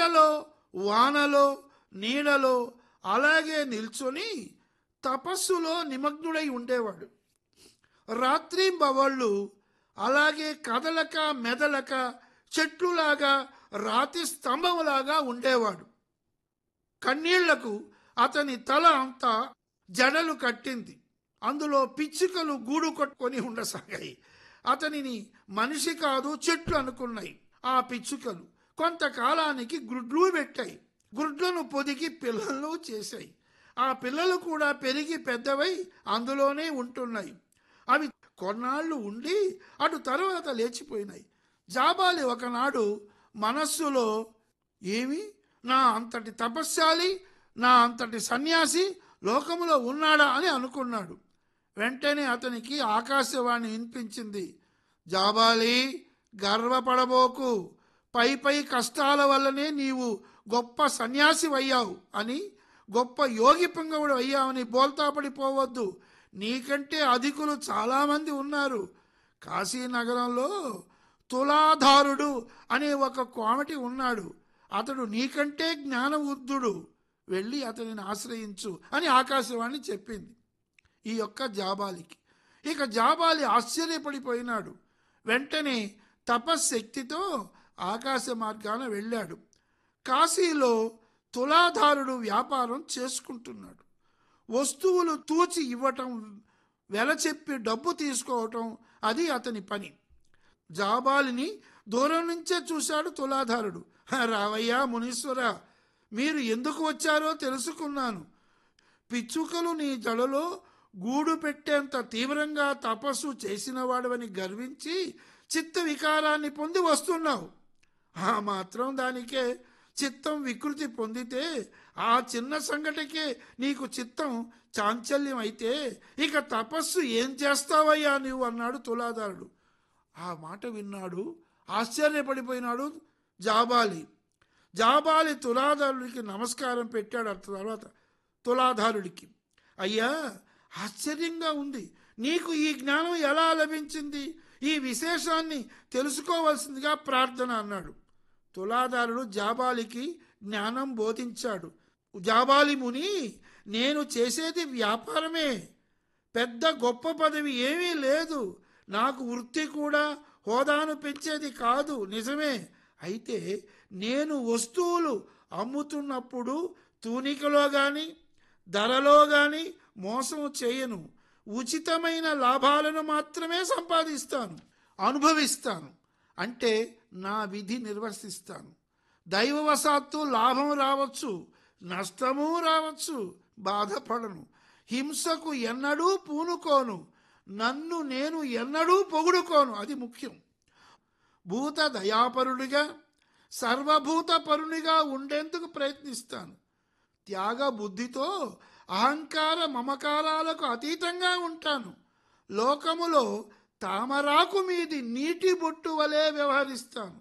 ఎండలో వానలో నీడలో అలాగే నిల్చొని తపస్సులో నిమగ్నుడై ఉండేవాడు రాత్రి బవళ్ళు అలాగే కదలక మెదలక చెట్లులాగా రాతి స్తంభంలాగా ఉండేవాడు కన్నీళ్లకు అతని తల అంతా జడలు కట్టింది అందులో పిచ్చుకలు గూడు కట్టుకొని ఉండసాగాయి అతనిని మనిషి కాదు చెట్లు అనుకున్నాయి ఆ పిచ్చుకలు కొంతకాలానికి గుడ్లు పెట్టాయి గుడ్లను పొదిగి పిల్లలు చేశాయి ఆ పిల్లలు కూడా పెరిగి పెద్దవై అందులోనే ఉంటున్నాయి అవి కొన్నాళ్ళు ఉండి అటు తర్వాత లేచిపోయినాయి జాబాలి ఒకనాడు మనస్సులో ఏమి నా అంతటి తపస్శాలి నా అంతటి సన్యాసి లోకములో ఉన్నాడా అని అనుకున్నాడు వెంటనే అతనికి ఆకాశవాణి వినిపించింది జాబాలి గర్వపడబోకు పై పై కష్టాల వల్లనే నీవు గొప్ప సన్యాసి అయ్యావు అని గొప్ప యోగి పుంగవుడు అయ్యావని బోల్తాపడిపోవద్దు నీకంటే అధికులు చాలామంది ఉన్నారు కాశీనగరంలో తులాధారుడు అనే ఒక కోమటి ఉన్నాడు అతడు నీకంటే జ్ఞానవుద్ధుడు వెళ్ళి అతనిని ఆశ్రయించు అని ఆకాశవాణి చెప్పింది ఈ యొక్క జాబాలికి ఇక జాబాలి ఆశ్చర్యపడిపోయినాడు వెంటనే తపశ్శక్తితో ఆకాశ మార్గాన వెళ్ళాడు కాశీలో తులాధారుడు వ్యాపారం చేసుకుంటున్నాడు వస్తువులు తూచి ఇవ్వటం వెల చెప్పి డబ్బు తీసుకోవటం అది అతని పని జాబాలిని దూరం నుంచే చూశాడు తులాధారుడు "హ, రావయ్యా మునీశ్వర మీరు ఎందుకు వచ్చారో తెలుసుకున్నాను పిచ్చుకలు నీ జడలో గూడు పెట్టేంత తీవ్రంగా తపస్సు చేసిన వాడవని గర్వించి చిత్త వికారాన్ని పొంది వస్తున్నావు ఆ మాత్రం దానికే చిత్తం వికృతి పొందితే ఆ చిన్న సంగటికే నీకు చిత్తం చాంచల్యం అయితే ఇక తపస్సు ఏం చేస్తావయ్యా నువ్వు అన్నాడు తులాదారుడు ఆ మాట విన్నాడు ఆశ్చర్యపడిపోయినాడు జాబాలి జాబాలి తులాధారుడికి నమస్కారం పెట్టాడు ఆ తర్వాత తులాధారుడికి అయ్యా ఆశ్చర్యంగా ఉంది నీకు ఈ జ్ఞానం ఎలా లభించింది ఈ విశేషాన్ని తెలుసుకోవాల్సిందిగా ప్రార్థన అన్నాడు తులాధారుడు జాబాలికి జ్ఞానం బోధించాడు జాబాలి ముని నేను చేసేది వ్యాపారమే పెద్ద గొప్ప పదవి ఏమీ లేదు నాకు వృత్తి కూడా హోదాను పెంచేది కాదు నిజమే అయితే నేను వస్తువులు అమ్ముతున్నప్పుడు తూనికలో కానీ ధరలో కానీ మోసం చేయను ఉచితమైన లాభాలను మాత్రమే సంపాదిస్తాను అనుభవిస్తాను అంటే నా విధి నిర్వర్తిస్తాను దైవవశాత్తు లాభం రావచ్చు నష్టము రావచ్చు బాధపడను హింసకు ఎన్నడూ పూనుకోను నన్ను నేను ఎన్నడూ పొగుడుకోను అది ముఖ్యం భూత దయాపరుడిగా సర్వభూత పరునిగా ఉండేందుకు ప్రయత్నిస్తాను త్యాగ బుద్ధితో అహంకార మమకారాలకు అతీతంగా ఉంటాను లోకములో తామరాకు మీది నీటి బొట్టు వలె వ్యవహరిస్తాను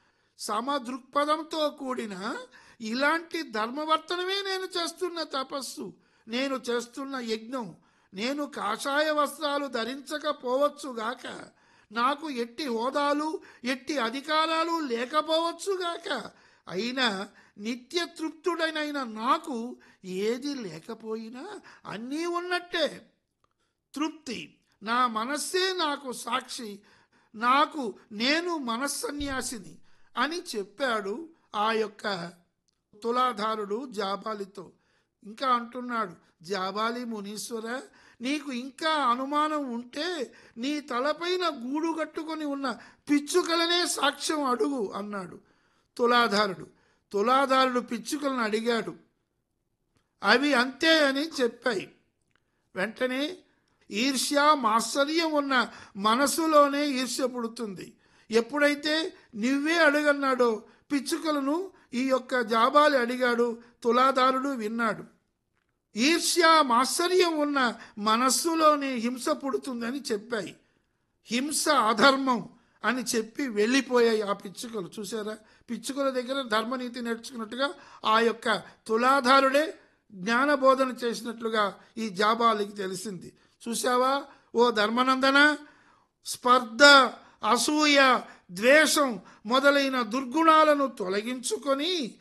సమదృక్పథంతో కూడిన ఇలాంటి ధర్మవర్తనమే నేను చేస్తున్న తపస్సు నేను చేస్తున్న యజ్ఞం నేను కాషాయ వస్త్రాలు ధరించకపోవచ్చుగాక నాకు ఎట్టి హోదాలు ఎట్టి అధికారాలు లేకపోవచ్చుగాక అయినా నిత్య తృప్తుడనైన నాకు ఏది లేకపోయినా అన్నీ ఉన్నట్టే తృప్తి నా మనస్సే నాకు సాక్షి నాకు నేను మనస్సన్యాసిని అని చెప్పాడు ఆ యొక్క తులాధారుడు జాబాలితో ఇంకా అంటున్నాడు జాబాలి మునీశ్వర నీకు ఇంకా అనుమానం ఉంటే నీ తలపైన గూడు కట్టుకొని ఉన్న పిచ్చుకలనే సాక్ష్యం అడుగు అన్నాడు తులాధారుడు తులాధారుడు పిచ్చుకలను అడిగాడు అవి అంతే అని చెప్పాయి వెంటనే ఈర్ష్య మాత్సర్యం ఉన్న మనసులోనే ఈర్ష్య పుడుతుంది ఎప్పుడైతే నువ్వే అడగన్నాడో పిచ్చుకలను ఈ యొక్క జాబాలి అడిగాడు తులాదారుడు విన్నాడు ఈర్ష్య మాత్సర్యం ఉన్న మనస్సులోనే హింస పుడుతుందని చెప్పాయి హింస అధర్మం అని చెప్పి వెళ్ళిపోయాయి ఆ పిచ్చుకలు చూసారా పిచ్చుకల దగ్గర ధర్మనీతి నేర్చుకున్నట్టుగా ఆ యొక్క తులాధారుడే జ్ఞానబోధన చేసినట్లుగా ఈ జాబాలికి తెలిసింది చూసావా ఓ ధర్మనందన స్పర్ధ అసూయ ద్వేషం మొదలైన దుర్గుణాలను తొలగించుకొని